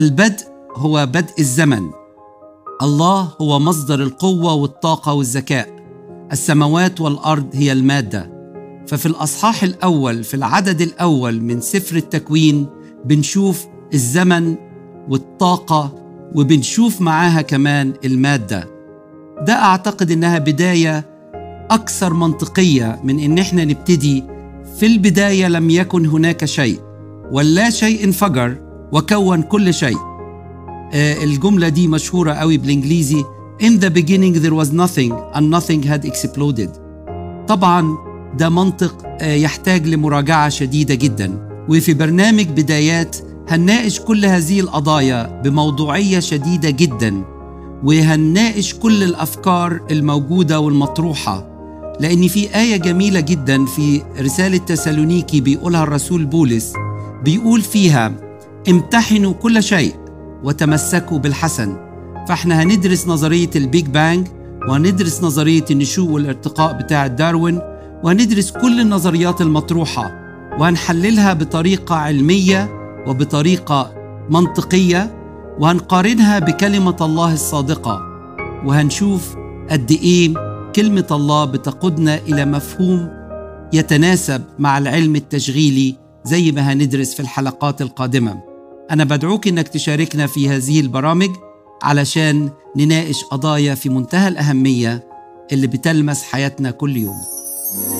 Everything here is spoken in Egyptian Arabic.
البدء هو بدء الزمن الله هو مصدر القوة والطاقة والذكاء السماوات والأرض هي المادة ففي الأصحاح الأول في العدد الأول من سفر التكوين بنشوف الزمن والطاقة وبنشوف معاها كمان المادة ده أعتقد إنها بداية أكثر منطقية من إن إحنا نبتدي في البداية لم يكن هناك شيء ولا شيء انفجر وكون كل شيء آه الجملة دي مشهورة قوي بالإنجليزي In the beginning there was nothing and nothing had exploded طبعا ده منطق آه يحتاج لمراجعة شديدة جدا وفي برنامج بدايات هنناقش كل هذه القضايا بموضوعية شديدة جدا وهنناقش كل الأفكار الموجودة والمطروحة لأن في آية جميلة جدا في رسالة تسالونيكي بيقولها الرسول بولس بيقول فيها امتحنوا كل شيء وتمسكوا بالحسن فاحنا هندرس نظرية البيج بانج وهندرس نظرية النشوء والارتقاء بتاع داروين وهندرس كل النظريات المطروحة وهنحللها بطريقة علمية وبطريقة منطقية وهنقارنها بكلمة الله الصادقة وهنشوف قد إيه كلمة الله بتقودنا إلى مفهوم يتناسب مع العلم التشغيلي زي ما هندرس في الحلقات القادمة أنا بدعوك إنك تشاركنا في هذه البرامج علشان نناقش قضايا في منتهى الأهمية اللي بتلمس حياتنا كل يوم